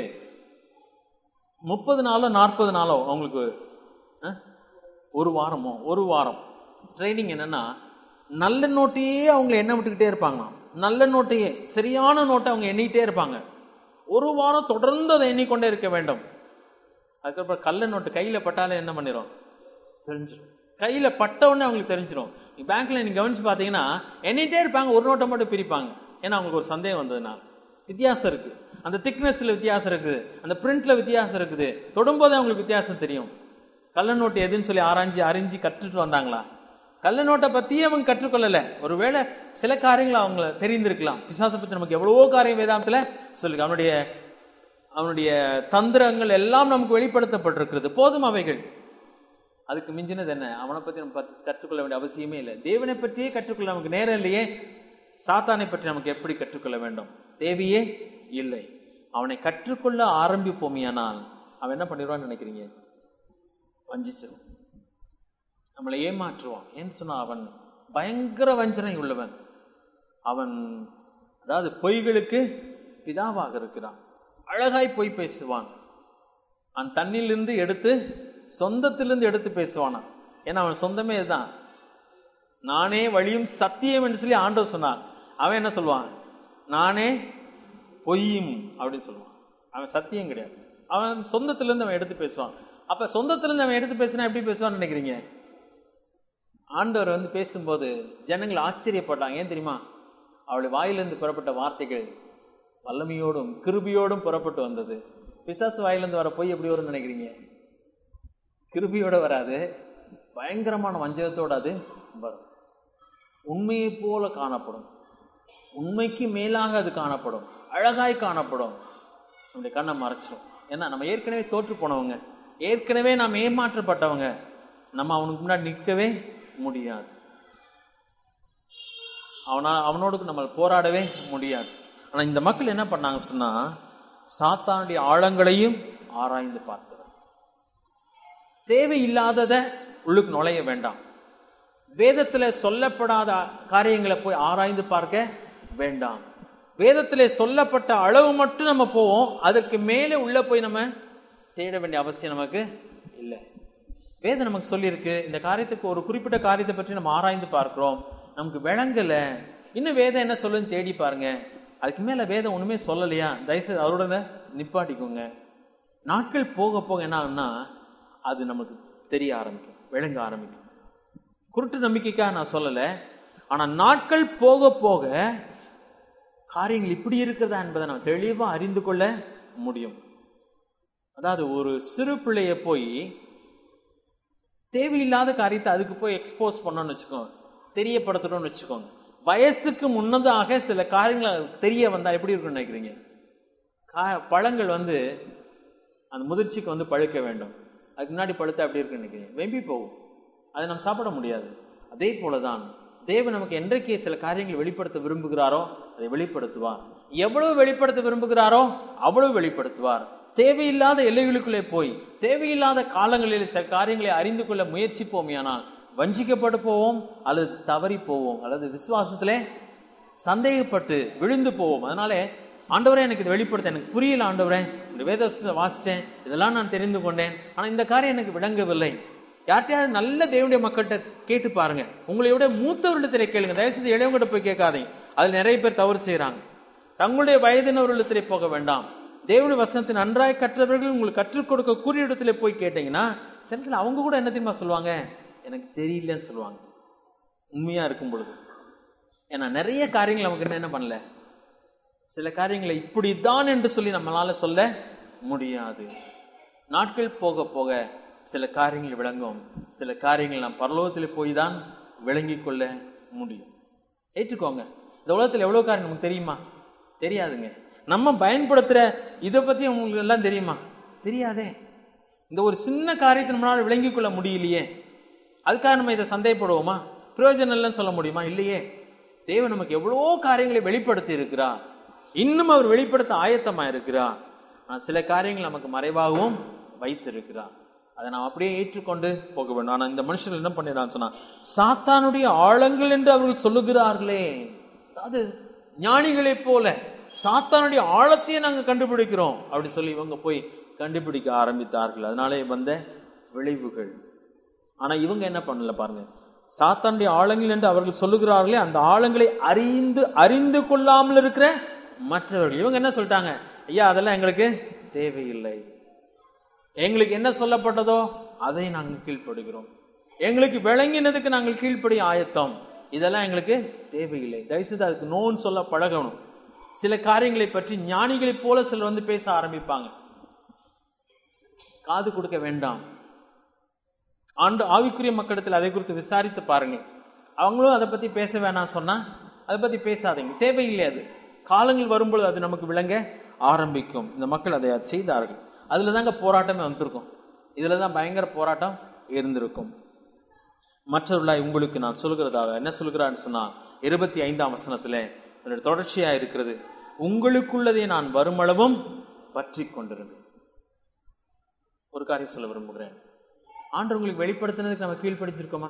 முப்பது நாளோ நாற்பது நாளோ அவங்களுக்கு அஹ், ஒரு வாரமோ ஒரு வாரம் ட்ரைனிங் என்னன்னா நல்ல நோட்டையே அவங்க எண்ண விட்டுக்கிட்டே இருப்பாங்களாம் நல்ல நோட்டையே சரியான நோட்டை அவங்க எண்ணிக்கிட்டே இருப்பாங்க ஒரு வாரம் தொடர்ந்து அதை எண்ணிக்கொண்டே இருக்க வேண்டும் அதுக்கப்புறம் கள்ள நோட்டு கையில் பட்டாலே என்ன பண்ணிடும் தெரிஞ்சிடும் கையில் பட்ட உடனே அவங்களுக்கு தெரிஞ்சிடும் பேங்க்ல நீங்க கவனிச்சு பார்த்தீங்கன்னா எண்ணிட்டே இருப்பாங்க ஒரு நோட்டை மட்டும் பிரிப்பாங்க ஏன்னா அவங்களுக்கு ஒரு சந்தேகம் வந்ததுன்னா வித்தியாசம் இருக்கு அந்த திக்னஸ்ல வித்தியாசம் இருக்குது அந்த பிரிண்ட்ல வித்தியாசம் இருக்குது தொடும்போதே அவங்களுக்கு வித்தியாசம் தெரியும் கள்ள நோட்டு எதுன்னு சொல்லி ஆராய்ஞ்சு அறிஞ்சு கற்றுட்டு வந்தாங்களா கள்ள நோட்டை பத்தியே அவங்க கற்றுக்கொள்ளல ஒருவேளை சில காரியங்கள் அவங்க தெரிந்திருக்கலாம் பிசாசை பத்தி நமக்கு எவ்வளவோ காரியம் வேதாந்தத்துல சொல்லுங்க அவனுடைய அவனுடைய தந்திரங்கள் எல்லாம் நமக்கு வெளிப்படுத்தப்பட்டிருக்கிறது போதும் அவைகள் அதுக்கு மிஞ்சினது என்ன அவனை பத்தி நம்ம பத்- கற்றுக்கொள்ள வேண்டிய அவசியமே இல்லை தேவனை பற்றியே கற்றுக்கொள்ள நமக்கு நேரம் இல்லையே சாத்தானை பற்றி நமக்கு எப்படி கற்றுக்கொள்ள வேண்டும் தேவையே இல்லை அவனை கற்றுக்கொள்ள ஆரம்பிப்போமையானால் அவன் என்ன பண்ணிடுவான்னு நினைக்கிறீங்க வஞ்சிச்சிடும் நம்மளை ஏமாற்றுவான் ஏன்னு சொன்னா அவன் பயங்கர வஞ்சனை உள்ளவன் அவன் அதாவது பொய்களுக்கு பிதாவாக இருக்கிறான் அழகாய் பொய் பேசுவான் அவன் தண்ணிலிருந்து எடுத்து சொந்தத்திலிருந்து எடுத்து பேசுவானா ஏன்னா அவன் சொந்தமே இதுதான் நானே வழியும் சத்தியம் என்று சொல்லி ஆண்டவர் சொன்னான் அவன் என்ன சொல்லுவான் நானே பொய்யும் அப்படின்னு சொல்லுவான் அவன் சத்தியம் கிடையாது அவன் சொந்தத்திலிருந்து அவன் எடுத்து பேசுவான் அப்ப சொந்தத்திலிருந்து அவன் எடுத்து பேசினா எப்படி பேசுவான்னு நினைக்கிறீங்க ஆண்டவர் வந்து பேசும்போது ஜனங்கள் ஆச்சரியப்பட்டாங்க ஏன் தெரியுமா அவளுடைய வாயிலிருந்து புறப்பட்ட வார்த்தைகள் வல்லமையோடும் கிருபியோடும் புறப்பட்டு வந்தது பிசாசு வாயிலிருந்து வர பொய் எப்படி வரும்னு நினைக்கிறீங்க கிருபியோட வராது பயங்கரமான வஞ்சகத்தோட அது வரும் உண்மையை போல காணப்படும் உண்மைக்கு மேலாக அது காணப்படும் அழகாய் காணப்படும் நம்முடைய கண்ணை மறைச்சிடும் ஏன்னா நம்ம ஏற்கனவே தோற்று போனவங்க ஏற்கனவே நாம் ஏமாற்றப்பட்டவங்க நம்ம அவனுக்கு முன்னாடி நிற்கவே முடியாது அவனா அவனோடு நம்ம போராடவே முடியாது ஆனா இந்த மக்கள் என்ன பண்ணாங்க சொன்னா சாத்தானுடைய ஆழங்களையும் ஆராய்ந்து பார்த்தவர் தேவையில்லாததை உள்ளுக்கு நுழைய வேண்டாம் வேதத்துல சொல்லப்படாத காரியங்களை போய் ஆராய்ந்து பார்க்க வேண்டாம் வேதத்திலே சொல்லப்பட்ட அளவு மட்டும் நம்ம போவோம் அதற்கு மேலே உள்ள போய் நம்ம தேட வேண்டிய அவசியம் நமக்கு இல்லை வேதம் நமக்கு சொல்லியிருக்கு இந்த காரியத்துக்கு ஒரு குறிப்பிட்ட காரியத்தை பற்றி நம்ம ஆராய்ந்து பார்க்கிறோம் நமக்கு விளங்கல இன்னும் வேதம் என்ன சொல்லுன்னு தேடி பாருங்க அதுக்கு மேல வேதம் ஒண்ணுமே சொல்லலையா தயவுசெய்து அதோட நிப்பாட்டிக்கோங்க நாட்கள் போக போக என்ன ஆகும்னா அது நமக்கு தெரிய ஆரம்பிக்கும் விளங்க ஆரம்பிக்கும் குருட்டு நம்பிக்கைக்காக நான் சொல்லலை ஆனா நாட்கள் போக போக காரியங்கள் இப்படி இருக்கிறதா என்பதை நம்ம தெளிவா அறிந்து கொள்ள முடியும் அதாவது ஒரு சிறு பிள்ளைய போய் தேவையில்லாத காரியத்தை அதுக்கு போய் எக்ஸ்போஸ் பண்ணோம்னு வச்சுக்கோங்க தெரியப்படுத்தணும்னு வச்சுக்கோங்க வயசுக்கு முன்னதாக சில காரியங்கள் அதுக்கு தெரிய வந்தா எப்படி இருக்கும்னு நினைக்கிறீங்க கா பழங்கள் வந்து அந்த முதிர்ச்சிக்கு வந்து பழுக்க வேண்டும் அதுக்கு முன்னாடி பழுத்தா எப்படி இருக்குன்னு நினைக்கிறீங்க வெம்பி போகும் அதை நம்ம சாப்பிட முடியாது அதே போலதான் தேவன் நமக்கு என்றைக்கு சில காரியங்களை வெளிப்படுத்த விரும்புகிறாரோ அதை வெளிப்படுத்துவார் எவ்வளவு வெளிப்படுத்த விரும்புகிறாரோ அவ்வளவு வெளிப்படுத்துவார் தேவையில்லாத எல்லைகளுக்குள்ளே போய் தேவையில்லாத காலங்களில் சில காரியங்களை அறிந்து கொள்ள முயற்சிப்போமையானால் வஞ்சிக்கப்பட்டு போவோம் அல்லது தவறி போவோம் அல்லது விசுவாசத்திலே சந்தேகப்பட்டு விழுந்து போவோம் அதனாலே ஆண்டவரே எனக்கு இது வெளிப்படுத்த எனக்கு புரியல ஆண்டவரே இந்த வேதத்தை வாசித்தேன் இதெல்லாம் நான் தெரிந்து கொண்டேன் ஆனால் இந்த காரியம் எனக்கு விளங்கவில்லை யார்கிட்டயாவது நல்ல தேவனுடைய மக்கள்கிட்ட கேட்டு பாருங்க உங்களை விட மூத்தவர்களிடத்திலே கேளுங்க தயவுசெய்து இளையவங்கிட்ட போய் கேட்காதீங்க அதில் நிறைய பேர் தவறு செய்கிறாங்க தங்களுடைய வயதினவர்களிடத்திலே போக வேண்டாம் தேவனுடைய வசனத்தை நன்றாய் கற்றவர்கள் உங்களுக்கு கற்றுக் கொடுக்க கூறிய இடத்துல போய் கேட்டீங்கன்னா சில அவங்க கூட என்ன தெரியுமா சொல்லுவாங்க எனக்கு தெரியலன்னு சொல்லுவாங்க உண்மையா இருக்கும் பொழுது ஏன்னா நிறைய காரியங்கள் நமக்கு என்ன- என்ன பண்ணல சில காரியங்களை இப்படித்தான் என்று சொல்லி நம்மளால சொல்ல முடியாது நாட்கள் போக போக சில காரியங்கள் விளங்கும் சில காரியங்கள் நாம் பரலோகத்தில் போய் தான் விளங்கிக் கொள்ள முடியும் ஏற்றுக்கோங்க இந்த உலகத்தில் எவ்வளோ காரியம் நமக்கு தெரியுமா தெரியாதுங்க நம்ம பயன்படுத்துகிற இதை பற்றி உங்களுக்கு எல்லாம் தெரியுமா தெரியாதே இந்த ஒரு சின்ன காரியத்தை நம்மளால் விளங்கிக் கொள்ள முடியலையே அதுக்காக நம்ம இதை சந்தேகப்படுவோமா பிரயோஜனம் இல்லைன்னு சொல்ல முடியுமா இல்லையே தேவன் நமக்கு எவ்வளோ காரியங்களை வெளிப்படுத்தி இருக்கிறார் இன்னும் அவர் வெளிப்படுத்த ஆயத்தமா இருக்கிறார் ஆனால் சில காரியங்கள் நமக்கு மறைவாகவும் வைத்திருக்கிறார் அதை நாம் அப்படியே ஏற்றுக்கொண்டு போக வேண்டும் ஆனால் இந்த மனுஷன் என்ன பண்ணிடுறான்னு சொன்னா சாத்தானுடைய ஆழங்கள் என்று அவர்கள் சொல்லுகிறார்களே அதாவது ஞானிகளைப் போல சாத்தானுடைய ஆழத்தையே நாங்கள் கண்டுபிடிக்கிறோம் அப்படி சொல்லி இவங்க போய் கண்டுபிடிக்க ஆரம்பித்தார்கள் அதனாலே வந்த விளைவுகள் ஆனா இவங்க என்ன பண்ணல பாருங்க சாத்தானுடைய ஆழங்கள் என்று அவர்கள் சொல்லுகிறார்களே அந்த ஆழங்களை அறிந்து அறிந்து கொள்ளாமல் இருக்கிற மற்றவர்கள் இவங்க என்ன சொல்லிட்டாங்க ஐயா அதெல்லாம் எங்களுக்கு தேவையில்லை எங்களுக்கு என்ன சொல்லப்பட்டதோ அதை நாங்கள் கீழ்ப்படுகிறோம் எங்களுக்கு விளங்கினதுக்கு நாங்கள் கீழ்ப்படி ஆயத்தம் இதெல்லாம் எங்களுக்கு தேவையில்லை தயவுசெய்து அதுக்கு நோன்னு சொல்ல பழகணும் சில காரியங்களை பற்றி ஞானிகளைப் போல சிலர் வந்து பேச ஆரம்பிப்பாங்க காது கொடுக்க வேண்டாம் ஆண்டு ஆவிக்குரிய மக்களிடத்தில் அதை குறித்து விசாரித்து பாருங்கள் அவங்களும் அதை பற்றி பேச வேணாம் சொன்னா அதை பற்றி பேசாதீங்க தேவையில்லை அது காலங்கள் வரும்பொழுது அது நமக்கு விளங்க ஆரம்பிக்கும் இந்த மக்கள் அதை செய்தார்கள் அதில் தாங்க போராட்டமே வந்திருக்கும் இதில் தான் பயங்கர போராட்டம் இருந்திருக்கும் மற்றவர்களாய் உங்களுக்கு நான் சொல்கிறதாக என்ன சொல்கிறான்னு சொன்னா இருபத்தி ஐந்தாம் வசனத்தில் அதனுடைய தொடர்ச்சியா இருக்கிறது உங்களுக்குள்ளதை நான் வருமளவும் பற்றி கொண்டிருந்தேன் ஒரு காரியம் சொல்ல விரும்புகிறேன் ஆண்டு உங்களுக்கு வெளிப்படுத்தினதுக்கு நம்ம கீழ்ப்படிச்சிருக்கோமா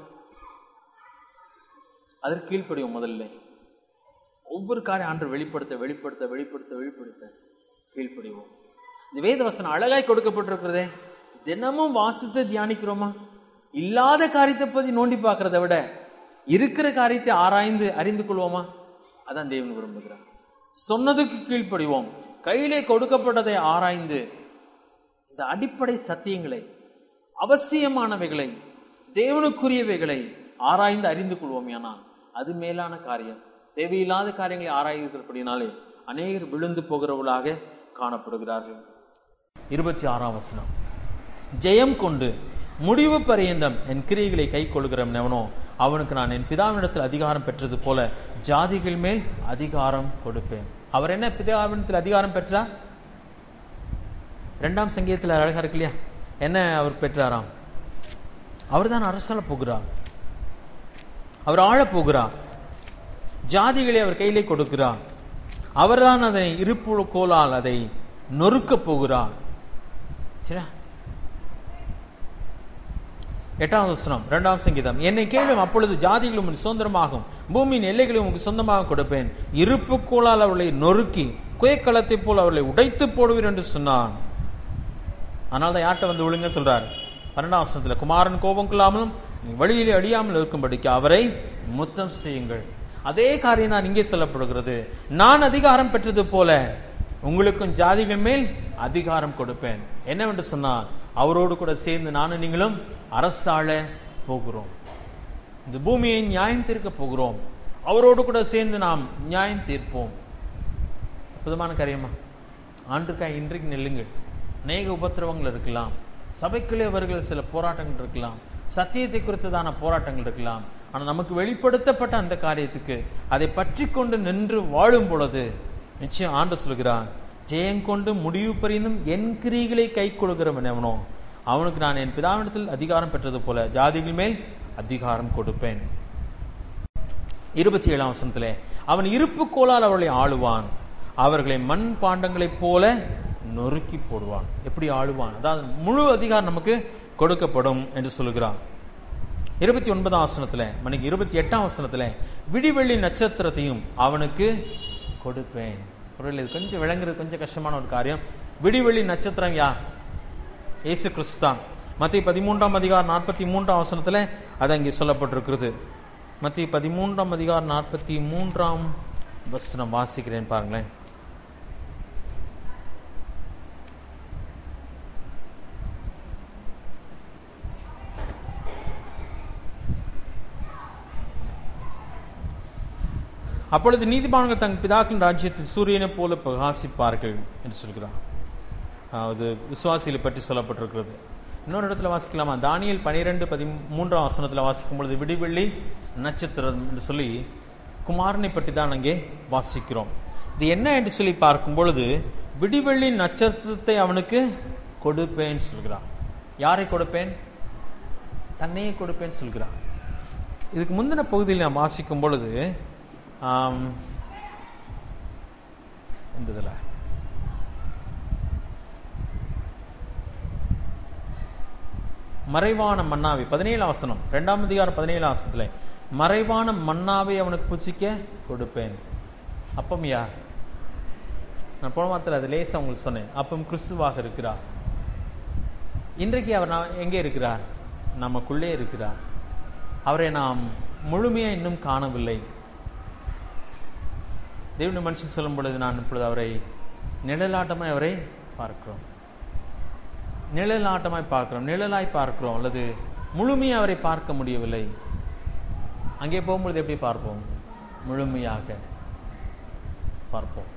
அதற்கு கீழ்ப்படிவோம் முதல்ல ஒவ்வொரு காரியம் ஆண்டு வெளிப்படுத்த வெளிப்படுத்த வெளிப்படுத்த வெளிப்படுத்த கீழ்ப்படிவோம் இந்த வேத வசனம் அழகாய் கொடுக்கப்பட்டிருக்கிறதே தினமும் வாசித்து தியானிக்கிறோமா இல்லாத காரியத்தை பத்தி நோண்டி பார்க்கறத விட இருக்கிற காரியத்தை ஆராய்ந்து அறிந்து கொள்வோமா அதான் தேவன் விரும்புகிறார் சொன்னதுக்கு கீழ்ப்படிவோம் கையிலே கொடுக்கப்பட்டதை ஆராய்ந்து இந்த அடிப்படை சத்தியங்களை அவசியமானவைகளை தேவனுக்குரியவைகளை ஆராய்ந்து அறிந்து கொள்வோம் ஆனால் அது மேலான காரியம் தேவையில்லாத காரியங்களை ஆராய்கிறபடினாலே அநேகர் விழுந்து போகிறவர்களாக காணப்படுகிறார்கள் இருபத்தி ஆறாம் வசனம் ஜெயம் கொண்டு முடிவு பரியந்தம் என் கிரியைகளை கை கொள்கிறவன் எவனோ அவனுக்கு நான் என் பிதாவினிடத்தில் அதிகாரம் பெற்றது போல ஜாதிகள் மேல் அதிகாரம் கொடுப்பேன் அவர் என்ன பிதாவினிடத்தில் அதிகாரம் பெற்றார் இரண்டாம் சங்கீதத்தில் அழகா இருக்கு இல்லையா என்ன அவர் பெற்றாராம் அவர் தான் அரசால போகிறார் அவர் ஆளப் போகிறார் ஜாதிகளை அவர் கையிலே கொடுக்கிறார் அவர்தான் அதை இருப்பு கோலால் அதை நொறுக்கப் போகிறார் சரியா எட்டாவது வசனம் இரண்டாம் சங்கீதம் என்னை கேளும் அப்பொழுது ஜாதிகளும் உமக்கு சுதந்திரமாகும் பூமியின் எல்லைகளும் உங்களுக்கு சொந்தமாக கொடுப்பேன் இருப்பு கோலால் அவர்களை நொறுக்கி குயக்களத்தைப் போல் அவர்களை உடைத்து போடுவீர் என்று சொன்னான் அதனால தான் யார்கிட்ட வந்து விழுங்க சொல்றார் பன்னெண்டாம் வசனத்தில் குமாரன் கோபம் கொள்ளாமலும் வழியிலே அடியாமல் இருக்கும்படிக்கு அவரை முத்தம் செய்யுங்கள் அதே காரியம் தான் இங்கே சொல்லப்படுகிறது நான் அதிகாரம் பெற்றது போல உங்களுக்கும் ஜாதிகள் மேல் அதிகாரம் கொடுப்பேன் என்னவென்று சொன்னால் அவரோடு கூட சேர்ந்து நானும் நீங்களும் அரசாள போகிறோம் இந்த பூமியை நியாயம் தீர்க்க போகிறோம் அவரோடு கூட சேர்ந்து நாம் நியாயம் தீர்ப்போம் அற்புதமான காரியமா ஆண்டுக்காய் இன்றைக்கு நெல்லுங்கள் அநேக உபத்திரவங்கள் இருக்கலாம் சபைக்குள்ளே அவர்கள் சில போராட்டங்கள் இருக்கலாம் சத்தியத்தை குறித்ததான போராட்டங்கள் இருக்கலாம் ஆனால் நமக்கு வெளிப்படுத்தப்பட்ட அந்த காரியத்துக்கு அதை பற்றி கொண்டு நின்று வாழும் பொழுது நிச்சயம் ஆண்டு சொல்கிறான் ஜெயங்கொண்டு முடிவு பரிந்தும் என் கிரிகளை கை கொள்கிறவன் எவனோ அவனுக்கு நான் என் பிதாவினத்தில் அதிகாரம் பெற்றது போல ஜாதிகள் மேல் அதிகாரம் கொடுப்பேன் இருபத்தி ஏழாம் வசனத்திலே அவன் இருப்பு கோலால் அவர்களை ஆளுவான் அவர்களை மண் பாண்டங்களைப் போல நொறுக்கி போடுவான் எப்படி ஆளுவான் அதாவது முழு அதிகாரம் நமக்கு கொடுக்கப்படும் என்று சொல்லுகிறான் இருபத்தி ஒன்பதாம் வசனத்துல மணிக்கு இருபத்தி எட்டாம் வசனத்துல விடிவெள்ளி நட்சத்திரத்தையும் அவனுக்கு கொடுப்பேன் பொருள் இது கொஞ்சம் விளங்குறது கொஞ்சம் கஷ்டமான ஒரு காரியம் விடிவெள்ளி நட்சத்திரம் யா இயேசு கிறிஸ்து தான் மத்திய பதிமூன்றாம் அதிகாரம் நாற்பத்தி மூன்றாம் வசனத்துல அது அங்கே சொல்லப்பட்டிருக்கிறது மத்திய பதிமூன்றாம் அதிகாரம் நாற்பத்தி மூன்றாம் வசனம் வாசிக்கிறேன் பாருங்களேன் அப்பொழுது நீதிமான்கள் தங்கள் பிதாக்களின் ராஜ்யத்தில் சூரியனைப் போல பிரகாசிப்பார்கள் என்று சொல்கிறார் அது விசுவாசிகளை பற்றி சொல்லப்பட்டிருக்கிறது இன்னொரு இடத்துல வாசிக்கலாமா தானியல் பனிரெண்டு பதிமூன்றாம் வசனத்தில் வாசிக்கும் பொழுது விடிவெள்ளி நட்சத்திரம் என்று சொல்லி குமாரனை பற்றி தான் அங்கே வாசிக்கிறோம் இது என்ன என்று சொல்லி பார்க்கும் பொழுது விடிவெள்ளி நட்சத்திரத்தை அவனுக்கு கொடுப்பேன் சொல்கிறான் யாரை கொடுப்பேன் தன்னையே கொடுப்பேன் சொல்கிறான் இதுக்கு முந்தின பகுதியில் நான் வாசிக்கும் பொழுது ஆம், இந்த இதில் மறைவான மன்னாவை பதினேழாம் வசனம் ரெண்டாம் அதிகாரம் பதினேழாம் வசனத்துல மறைவான மன்னாவை அவனுக்கு புசிக்க கொடுப்பேன் அப்பம் யார் நான் போன வாரத்தில் அது லேசா உங்களுக்கு சொன்னேன் அப்பம் கிறிஸ்துவாக இருக்கிறார் இன்றைக்கு அவர் நான் எங்கே இருக்கிறார் நமக்குள்ளே இருக்கிறார் அவரை நாம் முழுமையா இன்னும் காணவில்லை தேவனுடைய மனுஷன் சொல்லும் பொழுது நான் இப்பொழுது அவரை நிழலாட்டமாய் அவரை பார்க்கிறோம் நிழலாட்டமாய் பார்க்கிறோம் நிழலாய் பார்க்கிறோம் அல்லது முழுமையாக அவரை பார்க்க முடியவில்லை அங்கே போகும்பொழுது எப்படி பார்ப்போம் முழுமையாக பார்ப்போம்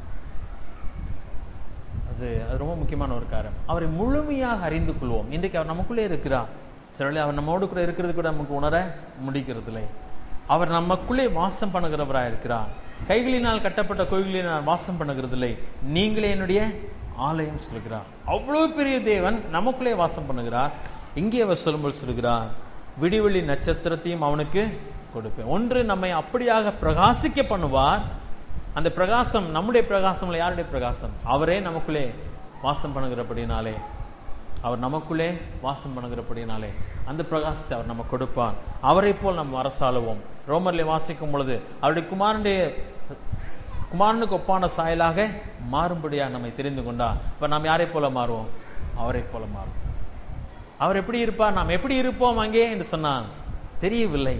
அது அது ரொம்ப முக்கியமான ஒரு காரியம் அவரை முழுமையாக அறிந்து கொள்வோம் இன்றைக்கு அவர் நமக்குள்ளே இருக்கிறார் சில வேளை அவர் நம்மோடு கூட இருக்கிறது கூட நமக்கு உணர முடிக்கிறதில்லை அவர் நமக்குள்ளே வாசம் பண்ணுகிறவராக இருக்கிறார் கைகளினால் கட்டப்பட்ட கோயில்களினால் வாசம் பண்ணுகிறதில்லை நீங்களே என்னுடைய ஆலயம் சொல்கிறார் அவ்வளவு பெரிய தேவன் நமக்குள்ளே வாசம் பண்ணுகிறார் இங்கே அவர் சொல்லும்போது சொல்கிறார் விடிவெளி நட்சத்திரத்தையும் அவனுக்கு கொடுப்பேன் ஒன்று நம்மை அப்படியாக பிரகாசிக்க பண்ணுவார் அந்த பிரகாசம் நம்முடைய பிரகாசம் இல்லை யாருடைய பிரகாசம் அவரே நமக்குள்ளே வாசம் பண்ணுகிறபடினாலே அவர் நமக்குள்ளே வாசம் பண்ணுகிறபடினாலே அந்த பிரகாசத்தை அவர் நமக்கு கொடுப்பார் அவரை போல் நம்ம அரசாளுவோம் ரோமர்ல வாசிக்கும் பொழுது அவருடைய குமாரனுடைய குமாரனுக்கு ஒப்பான சாயலாக மாறும்படியாக நம்மை தெரிந்து கொண்டார் இப்ப நாம் யாரை போல மாறுவோம் அவரை போல மாறுவோம் அவர் எப்படி இருப்பார் நாம் எப்படி இருப்போம் அங்கே என்று சொன்னால் தெரியவில்லை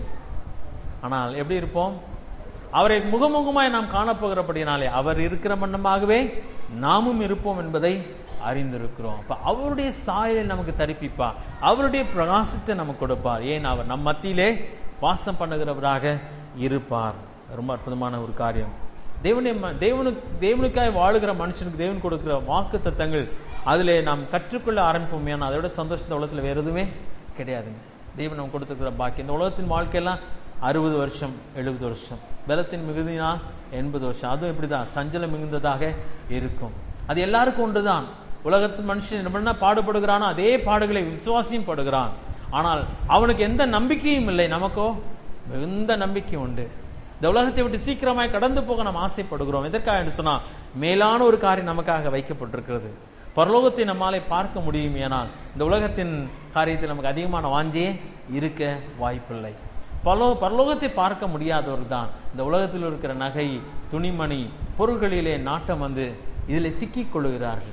ஆனால் எப்படி இருப்போம் அவரை முகமுகமாய் நாம் காணப்போகிறபடினாலே அவர் இருக்கிற மன்னமாகவே நாமும் இருப்போம் என்பதை அறிந்திருக்கிறோம் அப்ப அவருடைய சாயலை நமக்கு தரிப்பிப்பார் அவருடைய பிரகாசத்தை நமக்கு கொடுப்பார் ஏன் அவர் நம் மத்தியிலே வாசம் பண்ணுகிறவராக இருப்பார் ரொம்ப அற்புதமான ஒரு காரியம் தேவனை தேவனுக்கு தேவனுக்காய் வாழுகிற மனுஷனுக்கு தேவன் கொடுக்கிற வாக்கு தத்தங்கள் அதிலே நாம் கற்றுக்கொள்ள ஆரம்பிப்போம் ஏன்னா அதை விட சந்தோஷம் இந்த உலகத்தில் வேற எதுவுமே கிடையாதுங்க தேவன் நம்ம கொடுத்துருக்கிற பாக்கி இந்த உலகத்தின் வாழ்க்கையெல்லாம் அறுபது வருஷம் எழுபது வருஷம் பலத்தின் மிகுதினால் எண்பது வருஷம் அதுவும் இப்படிதான் சஞ்சலம் மிகுந்ததாக இருக்கும் அது எல்லாருக்கும் ஒன்றுதான் உலகத்து மனுஷன் என்ன பண்ணா பாடுபடுகிறானோ அதே பாடுகளை விசுவாசியும் படுகிறான் ஆனால் அவனுக்கு எந்த நம்பிக்கையும் இல்லை நமக்கோ மிகுந்த நம்பிக்கை உண்டு இந்த உலகத்தை விட்டு சீக்கிரமாய் கடந்து போக நாம் ஆசைப்படுகிறோம் எதற்காக என்று சொன்னா மேலான ஒரு காரியம் நமக்காக வைக்கப்பட்டிருக்கிறது பரலோகத்தை நம்மாலே பார்க்க முடியும் ஏனால் இந்த உலகத்தின் காரியத்தில் நமக்கு அதிகமான வாஞ்சையே இருக்க வாய்ப்பில்லை பலோ பரலோகத்தை பார்க்க முடியாதவர் தான் இந்த உலகத்தில் இருக்கிற நகை துணிமணி பொருள்களிலே நாட்டம் வந்து இதில் சிக்கிக் கொள்ளுகிறார்கள்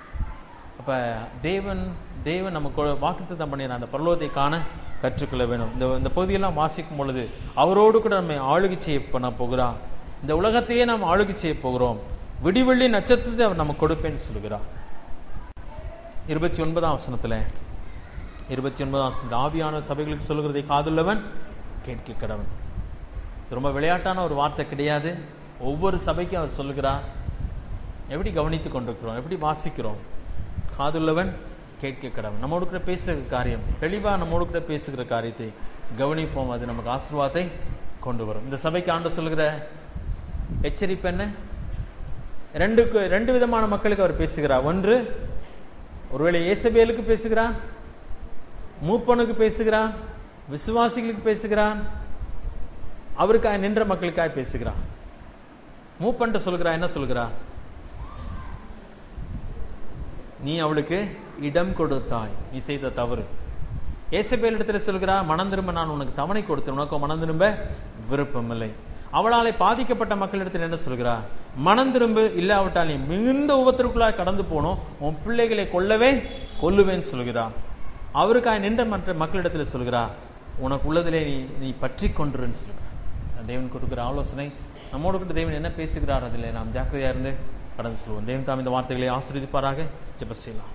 அப்ப தேவன் தேவன் நமக்கு வாக்குத்தத்தம் பண்ணின அந்த பரலோகத்தை காண கற்றுக்கொள்ள வேணும் இந்த இந்த பகுதியெல்லாம் வாசிக்கும் பொழுது அவரோடு கூட நம்மை ஆளுகை செய்ய பண்ண போகிறார் இந்த உலகத்தையே நாம் ஆளுகை செய்ய போகிறோம் விடிவெள்ளி நட்சத்திரத்தை அவர் நமக்கு கொடுப்பேன்னு சொல்லுகிறார் இருபத்தி ஒன்பதாம் வசனத்துல இருபத்தி ஒன்பதாம் வசனத்தில் ஆவியான சபைகளுக்கு சொல்லுகிறதை காதுள்ளவன் கேட்க கடவன் இது ரொம்ப விளையாட்டான ஒரு வார்த்தை கிடையாது ஒவ்வொரு சபைக்கும் அவர் சொல்லுகிறார் எப்படி கவனித்துக் கொண்டிருக்கிறோம் எப்படி வாசிக்கிறோம் காதுள்ளவன் கேட்க கடவன் நம்மோடு கூட பேசுகிற காரியம் தெளிவாக நம்மோடு கூட பேசுகிற காரியத்தை கவனிப்போம் அது நமக்கு ஆசீர்வாதத்தை கொண்டு வரும் இந்த சபைக்கு ஆண்டு சொல்லுகிற எச்சரிப்பு என்ன ரெண்டுக்கு ரெண்டு விதமான மக்களுக்கு அவர் பேசுகிறார் ஒன்று ஒருவேளை ஏசபேலுக்கு பேசுகிறான் மூப்பனுக்கு பேசுகிறான் விசுவாசிகளுக்கு பேசுகிறான் அவருக்காக நின்ற மக்களுக்காக பேசுகிறான் மூப்பன்ட்ட சொல்கிறா என்ன சொல்கிறா நீ அவளுக்கு இடம் கொடுத்தாய் நீ செய்த தவறு ஏசபேல் இடத்துல சொல்கிறா மனம் திரும்ப நான் உனக்கு தவணை கொடுத்தேன் உனக்கு மனம் திரும்ப விருப்பமில்லை அவளாலே பாதிக்கப்பட்ட மக்களிடத்தில் என்ன சொல்கிறா மனம் திரும்ப இல்லாவிட்டால் நீ மிகுந்த உபத்திற்குள்ளாய் கடந்து போனோம் உன் பிள்ளைகளை கொல்லவே கொல்லுவேன்னு சொல்கிறான் அவருக்காக நின்ற மற்ற மக்களிடத்தில் சொல்கிறா உனக்கு உள்ளதிலே நீ நீ பற்றி கொண்டுருன்னு சொல்கிறார் தேவன் கொடுக்குற ஆலோசனை நம்மோடு கூட தேவன் என்ன பேசுகிறார் அதில் நாம் ஜாக்கிரதையா இருந்து கடந்து சொல்லுவோம் தேவன் தாம் இந்த வார்த்தைகளை ஆசீர்வதிப்பாராக ஜெப செய்யலாம்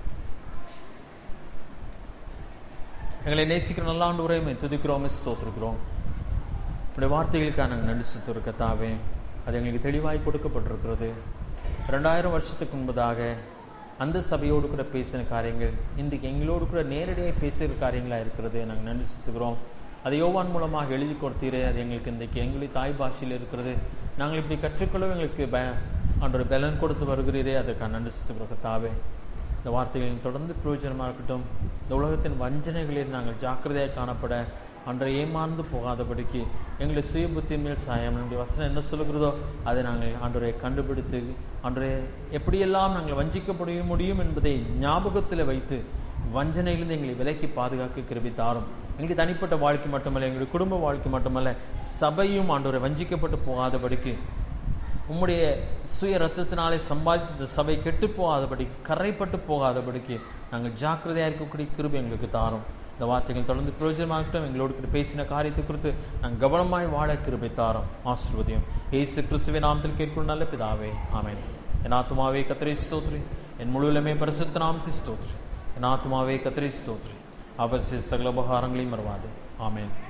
எங்களை நேசிக்கிற நல்ல ஆண்டு உரையுமே துதிக்கிறோமே ஸ்தோத்திருக்கிறோம் உடைய வார்த்தைகளுக்காக நாங்கள் நன்றி செலுத்துகிறோம் கத்தாவே அது எங்களுக்கு தெளிவாய் கொடுக்கப்பட்டிருக்கிறது ரெண்டாயிரம் வருஷத்துக்கு முன்பதாக அந்த சபையோடு கூட பேசின காரியங்கள் இன்றைக்கு எங்களோடு கூட நேரடியாக பேசுகிற காரியங்களாக இருக்கிறது நாங்கள் நன்றி செலுத்துகிறோம் அதை யோவான் மூலமாக எழுதி கொடுத்தீரே அது எங்களுக்கு இன்றைக்கு எங்களுடைய தாய் பாஷையில் இருக்கிறது நாங்கள் இப்படி கற்றுக்கொள்ள எங்களுக்கு ப ஆண்டோட பலன் கொடுத்து வருகிறீரே அதற்காக நன்றி செலுத்துகிறோம் கத்தாவே இந்த வார்த்தைகளின் தொடர்ந்து பிரயோஜனமாக இருக்கட்டும் இந்த உலகத்தின் வஞ்சனைகளில் நாங்கள் ஜாக்கிரதையாக காணப்பட அன்றை ஏமாந்து போகாதபடிக்கு எங்களை சுய புத்தி மேல் சாயம் நம்முடைய வசனம் என்ன சொல்லுகிறதோ அதை நாங்கள் ஆண்டரை கண்டுபிடித்து அன்றைய எப்படியெல்லாம் நாங்கள் வஞ்சிக்கப்பட முடியும் என்பதை ஞாபகத்தில் வைத்து வஞ்சனையிலிருந்து எங்களை விலக்கி பாதுகாக்க கிருபி தாரும் எங்களுடைய தனிப்பட்ட வாழ்க்கை மட்டுமல்ல எங்களுடைய குடும்ப வாழ்க்கை மட்டுமல்ல சபையும் ஆண்டோரை வஞ்சிக்கப்பட்டு போகாதபடிக்கு உம்முடைய சுய ரத்தத்தினாலே சம்பாதித்த இந்த சபை கெட்டு போகாதபடி கரைப்பட்டு போகாதபடிக்கு நாங்கள் ஜாக்கிரதையாக இருக்கக்கூடிய கிருபை எங்களுக்கு தாரும் இந்த வார்த்தைகள் தொடர்ந்து பிரயோஜனமாகட்டும் எங்களோடு கூட பேசின காரியத்தை குறித்து நாங்கள் கவனமாய் வாழ கிருபை தாரோம் ஆசிர்வதியும் ஏசு கிறிஸ்துவின் நாமத்தில் கேட்கும் நல்ல பிதாவே ஆமென் என் ஆத்துமாவே கத்திரை ஸ்தோத்ரி என் முழுவலுமே பரிசுத்த நாமத்தி ஸ்தோத்ரி என் ஆத்துமாவே கத்திரை ஸ்தோத்ரி அவர் செய்த சகல உபகாரங்களையும் மறவாது ஆமென்